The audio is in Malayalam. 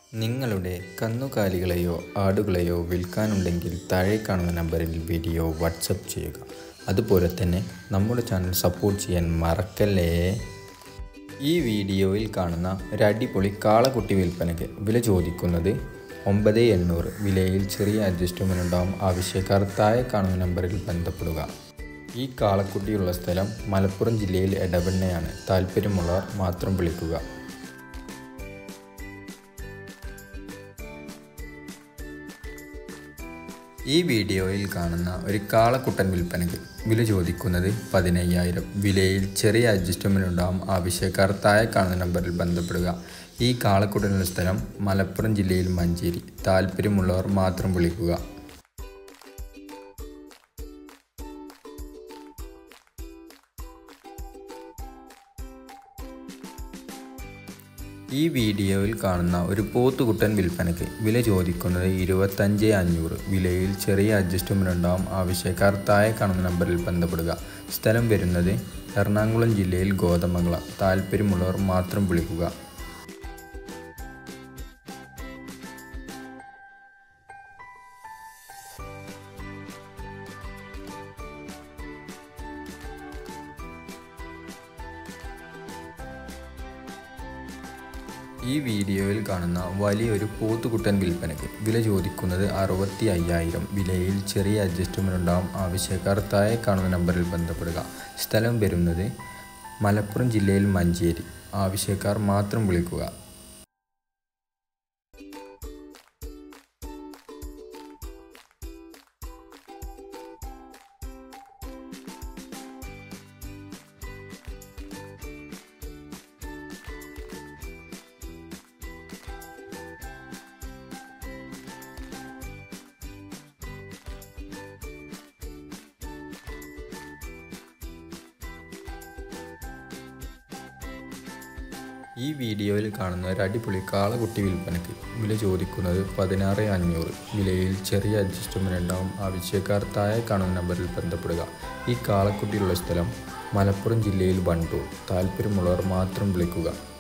നിങ്ങളുടെ കന്നുകാലികളെയോ ആടുകളെയോ വിൽക്കാനുണ്ടെങ്കിൽ താഴെ കാണുന്ന നമ്പറിൽ വീഡിയോ വാട്സപ്പ് ചെയ്യുക അതുപോലെ തന്നെ നമ്മുടെ ചാനൽ സപ്പോർട്ട് ചെയ്യാൻ മറക്കല്ലേ ഈ വീഡിയോയിൽ കാണുന്ന ഒരു അടിപൊളി കാളക്കുട്ടി വിൽപ്പനയ്ക്ക് വില ചോദിക്കുന്നത് ഒമ്പത് എണ്ണൂറ് വിലയിൽ ചെറിയ അഡ്ജസ്റ്റ്മെൻ്റ് ഉണ്ടാവും ആവശ്യക്കാർ താഴെ കാണുന്ന നമ്പറിൽ ബന്ധപ്പെടുക ഈ കാളക്കുട്ടിയുള്ള സ്ഥലം മലപ്പുറം ജില്ലയിൽ എടവണ്ണയാണ് താല്പര്യമുള്ളവർ മാത്രം വിളിക്കുക ഈ വീഡിയോയിൽ കാണുന്ന ഒരു കാളക്കുട്ടൻ വിൽപ്പനയ്ക്ക് വില ചോദിക്കുന്നത് പതിനയ്യായിരം വിലയിൽ ചെറിയ അഡ്ജസ്റ്റ്മെൻ്റ് ഉണ്ടാകും ആവശ്യക്കാർ താഴെ കാണുന്ന നമ്പറിൽ ബന്ധപ്പെടുക ഈ കാളക്കുട്ടനുള്ള സ്ഥലം മലപ്പുറം ജില്ലയിൽ മഞ്ചേരി താല്പര്യമുള്ളവർ മാത്രം വിളിക്കുക ഈ വീഡിയോയിൽ കാണുന്ന ഒരു പോത്തുകുട്ടൻ വിൽപ്പനയ്ക്ക് വില ചോദിക്കുന്നത് ഇരുപത്തഞ്ച് അഞ്ഞൂറ് വിലയിൽ ചെറിയ അഡ്ജസ്റ്റ്മെൻ്റ് ഉണ്ടാവും ആവശ്യക്കാർ താഴെ കാണുന്ന നമ്പറിൽ ബന്ധപ്പെടുക സ്ഥലം വരുന്നത് എറണാകുളം ജില്ലയിൽ ഗോതമംഗലം താല്പര്യമുള്ളവർ മാത്രം വിളിക്കുക ഈ വീഡിയോയിൽ കാണുന്ന വലിയൊരു പോത്തുകുട്ടൻ വിൽപ്പനയ്ക്ക് വില ചോദിക്കുന്നത് അറുപത്തി അയ്യായിരം വിലയിൽ ചെറിയ അഡ്ജസ്റ്റ്മെൻ്റ് ഉണ്ടാവും ആവശ്യക്കാർ താഴെ കാണുന്ന നമ്പറിൽ ബന്ധപ്പെടുക സ്ഥലം വരുന്നത് മലപ്പുറം ജില്ലയിൽ മഞ്ചേരി ആവശ്യക്കാർ മാത്രം വിളിക്കുക ഈ വീഡിയോയിൽ കാണുന്ന ഒരു അടിപൊളി കാളകുട്ടി വിൽപ്പനയ്ക്ക് വില ചോദിക്കുന്നത് പതിനാറ് അഞ്ഞൂറ് വിലയിൽ ചെറിയ അഡ്ജസ്റ്റ്മെൻ്റ് ഉണ്ടാവും ആവശ്യക്കാർ താഴെ കാണുന്ന നമ്പറിൽ ബന്ധപ്പെടുക ഈ കാളക്കുട്ടിയുള്ള സ്ഥലം മലപ്പുറം ജില്ലയിൽ വണ്ടൂർ താല്പര്യമുള്ളവർ മാത്രം വിളിക്കുക